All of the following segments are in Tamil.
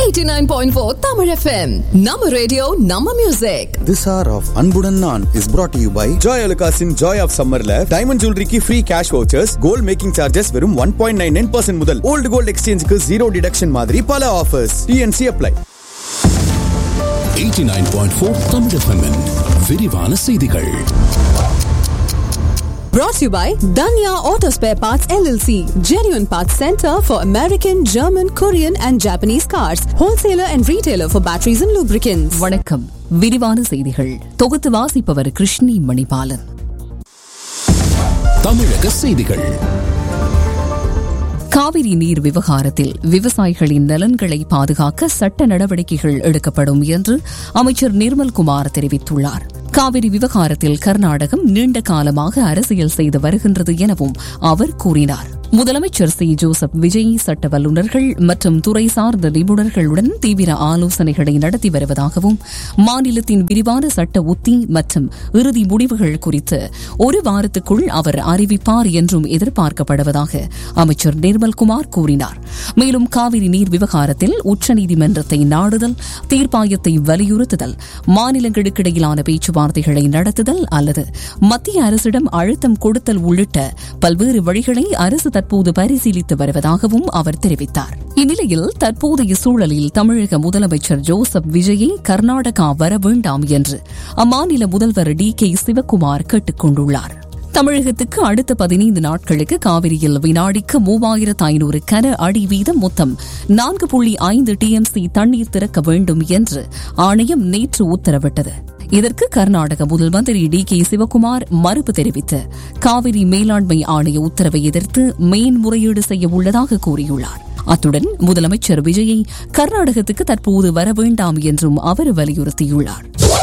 89.4 Tamil FM. Nama radio, Nama music. This hour of அன்புடன் நான் is brought to you by Joy அலுகாஸின் ஜாய் ஆஃப் சம்மர்ல டைமண்ட் ஜுவல்லரிக்கு free cash vouchers gold making charges வெறும் one point nine nine percent முதல் ஓல்டு கோல்ட் எக்ஸ்சேஞ்சுக்கு ஜீரோ டிடக்ஷன் மாதிரி பல offers TNC apply 89.4 Tamil FM -இன் விரிவான செய்திகள் Brought to you by Danya Auto Spare Parts LLC. Genuine Parts Center for American, German, Korean and Japanese cars. Wholesaler and retailer for batteries and lubricants. வணக்கம் விரிவான செய்திகள் தொகுத்து வாசிப்பவர் கிருஷ்ணி மணிபாலன் தமிழக செய்திகள் காவிரி நீர் விவகாரத்தில் விவசாயிகளின் நலன்களை பாதுகாக்க சட்ட நடவடிக்கைகள் எடுக்கப்படும் என்று அமைச்சர் நிர்மல்குமார் தெரிவித்துள்ளார் காவிரி விவகாரத்தில் கர்நாடகம் நீண்ட காலமாக அரசியல் செய்து வருகின்றது எனவும் அவர் கூறினார் முதலமைச்சர் சி ஜோசப் விஜய் சட்ட வல்லுநர்கள் மற்றும் துறை சார்ந்த நிபுணர்களுடன் தீவிர ஆலோசனைகளை நடத்தி வருவதாகவும் மாநிலத்தின் விரிவான சட்ட உத்தி மற்றும் இறுதி முடிவுகள் குறித்து ஒரு வாரத்துக்குள் அவர் அறிவிப்பார் என்றும் எதிர்பார்க்கப்படுவதாக அமைச்சர் நிர்மல்குமார் கூறினார் மேலும் காவிரி நீர் விவகாரத்தில் உச்சநீதிமன்றத்தை நாடுதல் தீர்ப்பாயத்தை வலியுறுத்துதல் மாநிலங்களுக்கிடையிலான பேச்சுவார்த்தைகளை நடத்துதல் அல்லது மத்திய அரசிடம் அழுத்தம் கொடுத்தல் உள்ளிட்ட பல்வேறு வழிகளை அரசு தற்போது பரிசீலித்து வருவதாகவும் அவர் தெரிவித்தார் இந்நிலையில் தற்போதைய சூழலில் தமிழக முதலமைச்சர் ஜோசப் விஜயை கர்நாடகா வர வேண்டாம் என்று அம்மாநில முதல்வர் டி கே சிவக்குமார் கேட்டுக் கொண்டுள்ளார் தமிழகத்துக்கு அடுத்த பதினைந்து நாட்களுக்கு காவிரியில் வினாடிக்கு மூவாயிரத்து ஐநூறு கன அடி வீதம் மொத்தம் நான்கு புள்ளி ஐந்து டிஎம்சி தண்ணீர் திறக்க வேண்டும் என்று ஆணையம் நேற்று உத்தரவிட்டது இதற்கு கர்நாடக முதல் மந்திரி டி கே சிவக்குமார் மறுப்பு தெரிவித்து காவிரி மேலாண்மை ஆணைய உத்தரவை எதிர்த்து மேன்முறையீடு செய்ய உள்ளதாக கூறியுள்ளார் அத்துடன் முதலமைச்சர் விஜயை கர்நாடகத்துக்கு தற்போது வர வேண்டாம் என்றும் அவர் வலியுறுத்தியுள்ளார்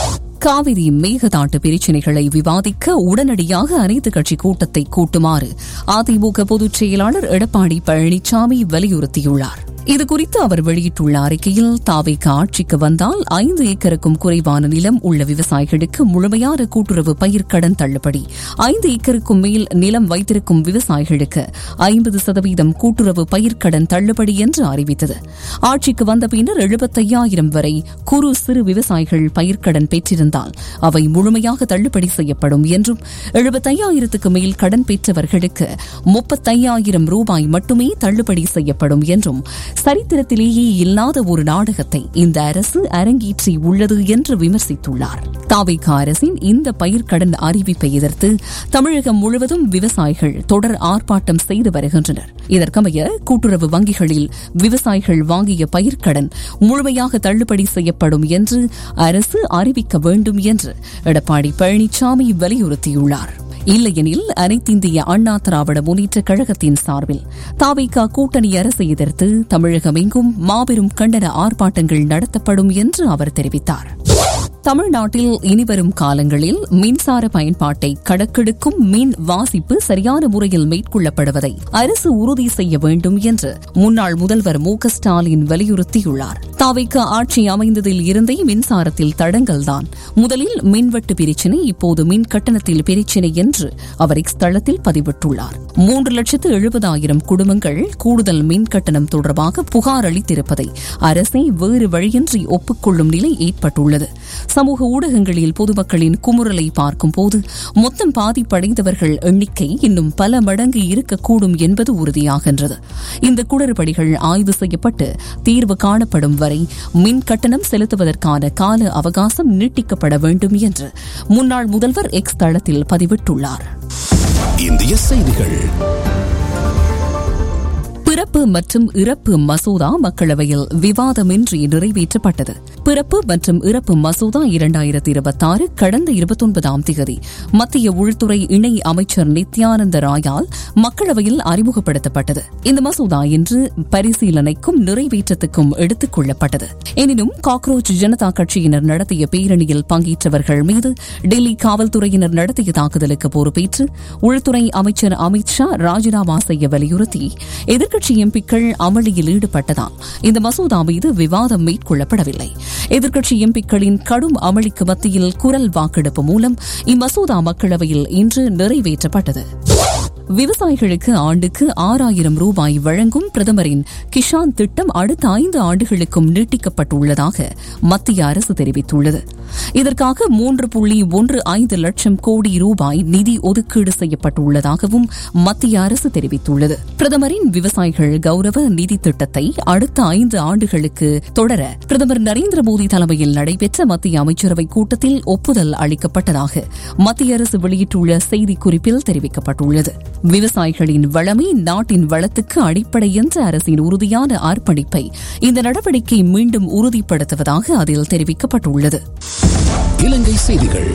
காவிரி மேகதாட்டு பிரச்சினைகளை விவாதிக்க உடனடியாக அனைத்து கட்சி கூட்டத்தை கூட்டுமாறு அதிமுக பொதுச் செயலாளர் எடப்பாடி பழனிசாமி வலியுறுத்தியுள்ளார் இதுகுறித்து அவர் வெளியிட்டுள்ள அறிக்கையில் தாவைக்கு ஆட்சிக்கு வந்தால் ஐந்து ஏக்கருக்கும் குறைவான நிலம் உள்ள விவசாயிகளுக்கு முழுமையான கூட்டுறவு பயிர்க்கடன் தள்ளுபடி ஐந்து ஏக்கருக்கும் மேல் நிலம் வைத்திருக்கும் விவசாயிகளுக்கு ஐம்பது சதவீதம் கூட்டுறவு பயிர்க்கடன் தள்ளுபடி என்று அறிவித்தது ஆட்சிக்கு வந்த பின்னர் எழுபத்தையாயிரம் வரை குறு சிறு விவசாயிகள் பயிர்க்கடன் பெற்றிருந்தால் அவை முழுமையாக தள்ளுபடி செய்யப்படும் என்றும் எழுபத்தையாயிரத்துக்கு மேல் கடன் பெற்றவர்களுக்கு முப்பத்தையாயிரம் ரூபாய் மட்டுமே தள்ளுபடி செய்யப்படும் என்றும் சரித்திரத்திலேயே இல்லாத ஒரு நாடகத்தை இந்த அரசு அரங்கேற்றி உள்ளது என்று விமர்சித்துள்ளார் தாவைக்க அரசின் இந்த பயிர்க்கடன் அறிவிப்பை எதிர்த்து தமிழகம் முழுவதும் விவசாயிகள் தொடர் ஆர்ப்பாட்டம் செய்து வருகின்றனர் இதற்கமைய கூட்டுறவு வங்கிகளில் விவசாயிகள் வாங்கிய பயிர்க்கடன் முழுமையாக தள்ளுபடி செய்யப்படும் என்று அரசு அறிவிக்க வேண்டும் என்று எடப்பாடி பழனிசாமி வலியுறுத்தியுள்ளார் இல்லையெனில் அனைத்திந்திய அண்ணா திராவிட முன்னேற்ற கழகத்தின் சார்பில் தாவைக்கா கூட்டணி அரசை எதிர்த்து தமிழகம் எங்கும் மாபெரும் கண்டன ஆர்ப்பாட்டங்கள் நடத்தப்படும் என்று அவர் தெரிவித்தார் தமிழ்நாட்டில் இனிவரும் காலங்களில் மின்சார பயன்பாட்டை கணக்கெடுக்கும் மின் வாசிப்பு சரியான முறையில் மேற்கொள்ளப்படுவதை அரசு உறுதி செய்ய வேண்டும் என்று முன்னாள் முதல்வர் மு க ஸ்டாலின் வலியுறுத்தியுள்ளார் தாவைக்கு ஆட்சி அமைந்ததில் இருந்தே மின்சாரத்தில் தடங்கல்தான் முதலில் மின்வெட்டு பிரச்சினை இப்போது மின் கட்டணத்தில் பிரச்சினை என்று அவர் எக்ஸ் தளத்தில் பதிவிட்டுள்ளார் மூன்று லட்சத்து எழுபதாயிரம் குடும்பங்கள் கூடுதல் மின் கட்டணம் தொடர்பாக புகார் அளித்திருப்பதை அரசே வேறு வழியின்றி ஒப்புக்கொள்ளும் நிலை ஏற்பட்டுள்ளது சமூக ஊடகங்களில் பொதுமக்களின் குமுறலை பார்க்கும்போது மொத்தம் பாதிப்படைந்தவர்கள் எண்ணிக்கை இன்னும் பல மடங்கு இருக்கக்கூடும் என்பது உறுதியாகின்றது இந்த குளறுபடிகள் ஆய்வு செய்யப்பட்டு தீர்வு காணப்படும் வரை மின் கட்டணம் செலுத்துவதற்கான கால அவகாசம் நீட்டிக்கப்பட வேண்டும் என்று முன்னாள் முதல்வர் எக்ஸ் தளத்தில் பதிவிட்டுள்ளார் இந்திய செய்திகள் பிறப்பு மற்றும் இறப்பு மசோதா மக்களவையில் விவாதமின்றி நிறைவேற்றப்பட்டது பிறப்பு மற்றும் இறப்பு மசோதா இரண்டாயிரத்தி இருபத்தாறு கடந்த இருபத்தொன்பதாம் தேதி மத்திய உள்துறை இணை அமைச்சர் நித்யானந்த ராயால் மக்களவையில் அறிமுகப்படுத்தப்பட்டது இந்த மசோதா இன்று பரிசீலனைக்கும் நிறைவேற்றத்துக்கும் எடுத்துக் கொள்ளப்பட்டது எனினும் காக்ரோச் ஜனதா கட்சியினர் நடத்திய பேரணியில் பங்கேற்றவர்கள் மீது டெல்லி காவல்துறையினர் நடத்திய தாக்குதலுக்கு பொறுப்பேற்று உள்துறை அமைச்சர் அமித் ஷா ராஜினாமா செய்ய வலியுறுத்தி எதிர்க்கட்சி எம்பிக்கள் அமளியில் ஈடுபட்டதால் இந்த மசோதா மீது விவாதம் மேற்கொள்ளப்படவில்லை எதிர்க்கட்சி எம்பிக்களின் கடும் அமளிக்கு மத்தியில் குரல் வாக்கெடுப்பு மூலம் இம்மசோதா மக்களவையில் இன்று நிறைவேற்றப்பட்டது விவசாயிகளுக்கு ஆண்டுக்கு ஆறாயிரம் ரூபாய் வழங்கும் பிரதமரின் கிஷான் திட்டம் அடுத்த ஐந்து ஆண்டுகளுக்கும் நீட்டிக்கப்பட்டுள்ளதாக மத்திய அரசு தெரிவித்துள்ளது இதற்காக மூன்று புள்ளி ஒன்று ஐந்து லட்சம் கோடி ரூபாய் நிதி ஒதுக்கீடு செய்யப்பட்டுள்ளதாகவும் மத்திய அரசு தெரிவித்துள்ளது பிரதமரின் விவசாயிகள் கௌரவ நிதி திட்டத்தை அடுத்த ஐந்து ஆண்டுகளுக்கு தொடர பிரதமர் நரேந்திர மோடி தலைமையில் நடைபெற்ற மத்திய அமைச்சரவை கூட்டத்தில் ஒப்புதல் அளிக்கப்பட்டதாக மத்திய அரசு வெளியிட்டுள்ள செய்திக்குறிப்பில் தெரிவிக்கப்பட்டுள்ளது விவசாயிகளின் வளமே நாட்டின் வளத்துக்கு அடிப்படை என்ற அரசின் உறுதியான அர்ப்பணிப்பை இந்த நடவடிக்கை மீண்டும் உறுதிப்படுத்துவதாக அதில் தெரிவிக்கப்பட்டுள்ளது இலங்கை செய்திகள்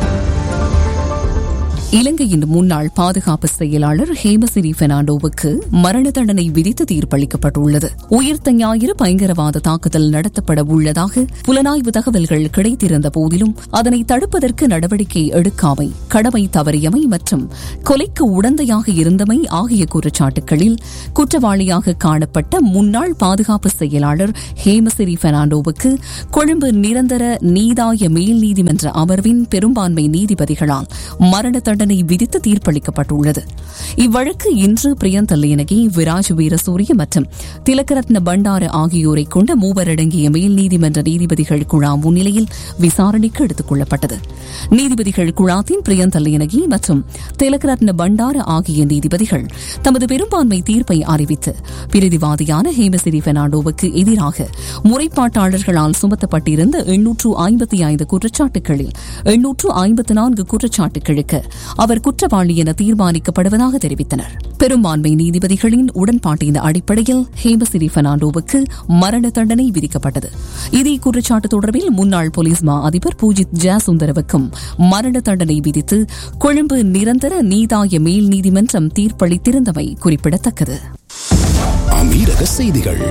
இலங்கையின் முன்னாள் பாதுகாப்பு செயலாளர் ஹேமசிரி பெர்னாண்டோவுக்கு மரண தண்டனை விதித்து தீர்ப்பளிக்கப்பட்டுள்ளது உயிர்த்த ஞாயிறு பயங்கரவாத தாக்குதல் நடத்தப்பட உள்ளதாக புலனாய்வு தகவல்கள் கிடைத்திருந்த போதிலும் அதனை தடுப்பதற்கு நடவடிக்கை எடுக்காமை கடமை தவறியமை மற்றும் கொலைக்கு உடந்தையாக இருந்தமை ஆகிய குற்றச்சாட்டுகளில் குற்றவாளியாக காணப்பட்ட முன்னாள் பாதுகாப்பு செயலாளர் ஹேமசிரி பெர்னாண்டோவுக்கு கொழும்பு நிரந்தர நீதாய மேல் நீதிமன்ற அமர்வின் பெரும்பான்மை நீதிபதிகளால் மரண தண்டனை விதித்து தீர்ப்பளிக்கப்பட்டுள்ளது இவ்வழக்கு இன்று பிரியந்த லேனகி விராஜ் வீரசூரிய மற்றும் திலக்கரத்ன பண்டார ஆகியோரை கொண்ட மூவரடங்கிய மேல் நீதிமன்ற நீதிபதிகள் குழா முன்னிலையில் விசாரணைக்கு எடுத்துக் கொள்ளப்பட்டது நீதிபதிகள் குழாத்தின் பிரியந்த லேனகி மற்றும் திலக்கரத்ன பண்டார ஆகிய நீதிபதிகள் தமது பெரும்பான்மை தீர்ப்பை அறிவித்து பிரதிவாதியான ஹேமசிரி பெர்னாண்டோவுக்கு எதிராக முறைப்பாட்டாளர்களால் சுமத்தப்பட்டிருந்த எண்ணூற்று ஐம்பத்தி ஐந்து குற்றச்சாட்டுகளில் எண்ணூற்று ஐம்பத்து நான்கு குற்றச்சாட்டுகளுக்கு அவர் குற்றவாளி என தீர்மானிக்கப்படுவதாக தெரிவித்தனர் பெரும்பான்மை நீதிபதிகளின் உடன்பாட்டின் அடிப்படையில் ஹேமசிரி பெர்னாண்டோவுக்கு மரண தண்டனை விதிக்கப்பட்டது இதே குற்றச்சாட்டு தொடர்பில் முன்னாள் போலீஸ் மா அதிபர் பூஜித் ஜாசுந்தரவுக்கும் மரண தண்டனை விதித்து கொழும்பு நிரந்தர நீதாய மேல் நீதிமன்றம் தீர்ப்பளித்திருந்தமை குறிப்பிடத்தக்கது அமீரக செய்திகள்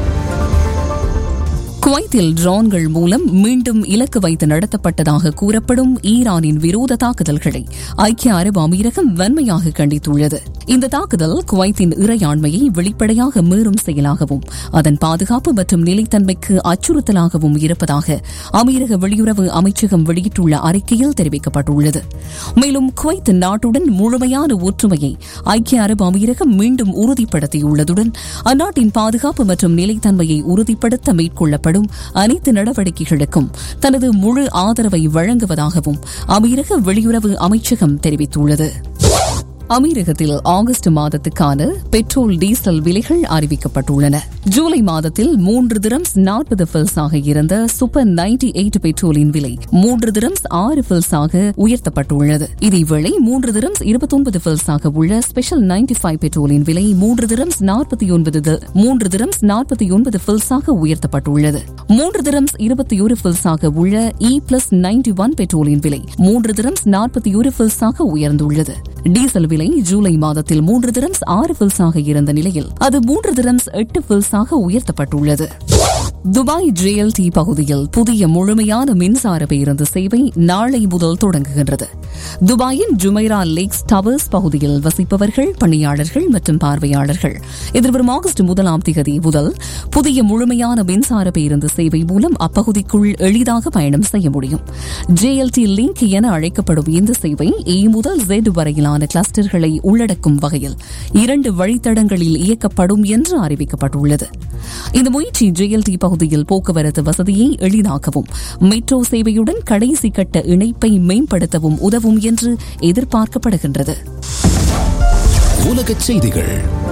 குவைத்தில் ட்ரோன்கள் மூலம் மீண்டும் இலக்கு வைத்து நடத்தப்பட்டதாக கூறப்படும் ஈரானின் விரோத தாக்குதல்களை ஐக்கிய அரபு அமீரகம் வன்மையாக கண்டித்துள்ளது இந்த தாக்குதல் குவைத்தின் இறையாண்மையை வெளிப்படையாக மீறும் செயலாகவும் அதன் பாதுகாப்பு மற்றும் நிலைத்தன்மைக்கு அச்சுறுத்தலாகவும் இருப்பதாக அமீரக வெளியுறவு அமைச்சகம் வெளியிட்டுள்ள அறிக்கையில் தெரிவிக்கப்பட்டுள்ளது மேலும் குவைத் நாட்டுடன் முழுமையான ஒற்றுமையை ஐக்கிய அரபு அமீரகம் மீண்டும் உறுதிப்படுத்தியுள்ளதுடன் அந்நாட்டின் பாதுகாப்பு மற்றும் நிலைத்தன்மையை உறுதிப்படுத்த மேற்கொள்ளப்படும் அனைத்து நடவடிக்கைகளுக்கும் தனது முழு ஆதரவை வழங்குவதாகவும் அமீரக வெளியுறவு அமைச்சகம் தெரிவித்துள்ளது அமீரகத்தில் ஆகஸ்ட் மாதத்துக்கான பெட்ரோல் டீசல் விலைகள் அறிவிக்கப்பட்டுள்ளன ஜூலை மாதத்தில் மூன்று திரம்ஸ் நாற்பது பில்ஸாக இருந்த சூப்பர் நைன்டி எயிட் பெட்ரோலின் விலை மூன்று திரம்ஸ் ஆறு பில்ஸாக உயர்த்தப்பட்டுள்ளது இதேவேளை மூன்று திரம்ஸ் இருபத்தொன்பது பில்ஸாக உள்ள ஸ்பெஷல் நைன்டி ஃபைவ் பெட்ரோலின் விலை மூன்று திரம்ஸ் நாற்பத்தி ஒன்பது மூன்று திரம்ஸ் நாற்பத்தி ஒன்பது பில்ஸாக உயர்த்தப்பட்டுள்ளது மூன்று திரம்ஸ் இருபத்தி ஒரு பில்ஸாக உள்ள இ பிளஸ் நைன்டி ஒன் பெட்ரோலின் விலை மூன்று திரம்ஸ் நாற்பத்தி ஒரு பில்ஸாக உயர்ந்துள்ளது டீசல் விலை ஜூலை மாதத்தில் மூன்று திரம்ஸ் ஆறு பில்ஸாக இருந்த நிலையில் அது மூன்று திரம்ஸ் எட்டு பில்ஸாக உயர்த்தப்பட்டுள்ளது துபாய் ஜேஎல்டி பகுதியில் புதிய முழுமையான மின்சார பேருந்து சேவை நாளை முதல் தொடங்குகின்றது துபாயின் ஜுமைரா லேக்ஸ் டவர்ஸ் பகுதியில் வசிப்பவர்கள் பணியாளர்கள் மற்றும் பார்வையாளர்கள் எதிர்வரும் ஆகஸ்ட் முதலாம் தேதி முதல் புதிய முழுமையான மின்சார பேருந்து சேவை மூலம் அப்பகுதிக்குள் எளிதாக பயணம் செய்ய முடியும் ஜேஎல்டி லிங்க் என அழைக்கப்படும் இந்த சேவை ஏ முதல் ஜெட் வரையிலான கிளஸ்டர்களை உள்ளடக்கும் வகையில் இரண்டு வழித்தடங்களில் இயக்கப்படும் என்று அறிவிக்கப்பட்டுள்ளது இந்த முயற்சி ஜேஎல்டி பகுதியில் போக்குவரத்து வசதியை எளிதாக்கவும் மெட்ரோ சேவையுடன் கடைசி கட்ட இணைப்பை மேம்படுத்தவும் உதவும் என்று எதிர்பார்க்கப்படுகின்றது உலகச் செய்திகள்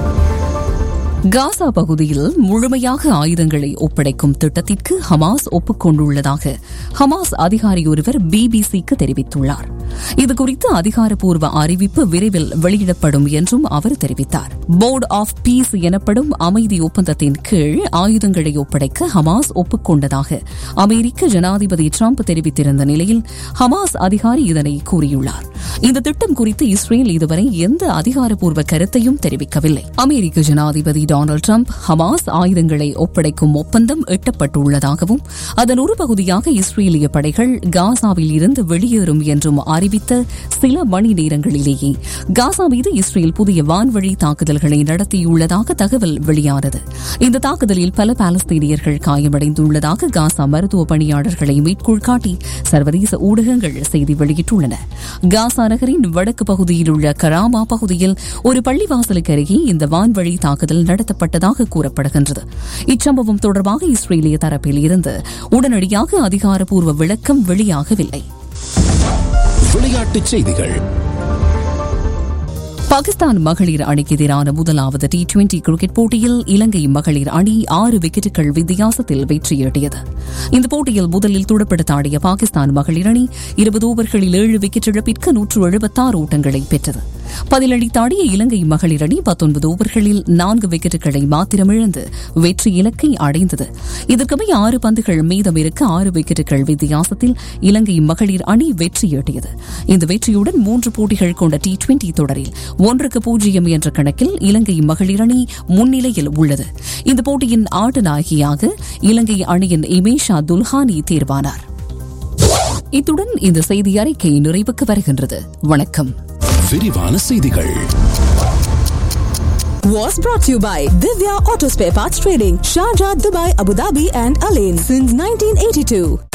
காசா பகுதியில் முழுமையாக ஆயுதங்களை ஒப்படைக்கும் திட்டத்திற்கு ஹமாஸ் ஒப்புக்கொண்டுள்ளதாக ஹமாஸ் அதிகாரி ஒருவர் பிபிசிக்கு தெரிவித்துள்ளார் இதுகுறித்து அதிகாரப்பூர்வ அறிவிப்பு விரைவில் வெளியிடப்படும் என்றும் அவர் தெரிவித்தார் போர்டு ஆஃப் பீஸ் எனப்படும் அமைதி ஒப்பந்தத்தின் கீழ் ஆயுதங்களை ஒப்படைக்க ஹமாஸ் ஒப்புக்கொண்டதாக அமெரிக்க ஜனாதிபதி டிரம்ப் தெரிவித்திருந்த நிலையில் ஹமாஸ் அதிகாரி இதனை கூறியுள்ளார் இந்த திட்டம் குறித்து இஸ்ரேல் இதுவரை எந்த அதிகாரப்பூர்வ கருத்தையும் தெரிவிக்கவில்லை அமெரிக்க ஜனாதிபதி டொனால்டு டிரம்ப் ஹமாஸ் ஆயுதங்களை ஒப்படைக்கும் ஒப்பந்தம் எட்டப்பட்டுள்ளதாகவும் அதன் ஒரு பகுதியாக இஸ்ரேலிய படைகள் காசாவில் இருந்து வெளியேறும் என்றும் அறிவித்தார் அறிவித்த சில மணி நேரங்களிலேயே காசா மீது இஸ்ரேல் புதிய வான்வழி தாக்குதல்களை நடத்தியுள்ளதாக தகவல் வெளியானது இந்த தாக்குதலில் பல பாலஸ்தீனியர்கள் காயமடைந்துள்ளதாக காசா மருத்துவ பணியாளர்களை மேற்கோள் காட்டி சர்வதேச ஊடகங்கள் செய்தி வெளியிட்டுள்ளன காசா நகரின் வடக்கு பகுதியில் உள்ள கராமா பகுதியில் ஒரு பள்ளிவாசலுக்கு அருகே இந்த வான்வழி தாக்குதல் நடத்தப்பட்டதாக கூறப்படுகின்றது இச்சம்பவம் தொடர்பாக இஸ்ரேலிய தரப்பில் இருந்து உடனடியாக அதிகாரப்பூர்வ விளக்கம் வெளியாகவில்லை விளையாட்டுச் செய்திகள் பாகிஸ்தான் மகளிர் அணிக்கு எதிரான முதலாவது டி டுவெண்டி கிரிக்கெட் போட்டியில் இலங்கை மகளிர் அணி ஆறு விக்கெட்டுகள் வித்தியாசத்தில் வெற்றியீட்டியது இந்த போட்டியில் முதலில் துடுப்படுத்த ஆடிய பாகிஸ்தான் மகளிர் அணி இருபது ஓவர்களில் ஏழு விக்கெட் இழப்பிற்கு நூற்று எழுபத்தாறு ஓட்டங்களை பெற்றது பதிலளித்தாடிய இலங்கை மகளிர் அணி பத்தொன்பது ஓவர்களில் நான்கு விக்கெட்டுகளை மாத்திரம் இழந்து வெற்றி இலக்கை அடைந்தது இதற்குமே ஆறு பந்துகள் மீதம் இருக்க ஆறு விக்கெட்டுகள் வித்தியாசத்தில் இலங்கை மகளிர் அணி வெற்றியீட்டியது இந்த வெற்றியுடன் மூன்று போட்டிகள் கொண்ட டி டுவெண்டி தொடரில் ஒன்றுக்கு பூஜ்ஜியம் என்ற கணக்கில் இலங்கை மகளிர் அணி முன்னிலையில் உள்ளது இந்த போட்டியின் ஆட்ட நாயகியாக இலங்கை அணியின் இமேஷா துல்ஹானி தேர்வானார் இத்துடன் இந்த செய்தி அறிக்கை நிறைவுக்கு வருகின்றது வணக்கம் விரிவான செய்திகள் Was brought to you by Divya Auto Spare Parts Trading, Sharjah, Dubai, Abu Dhabi, and Alain since 1982.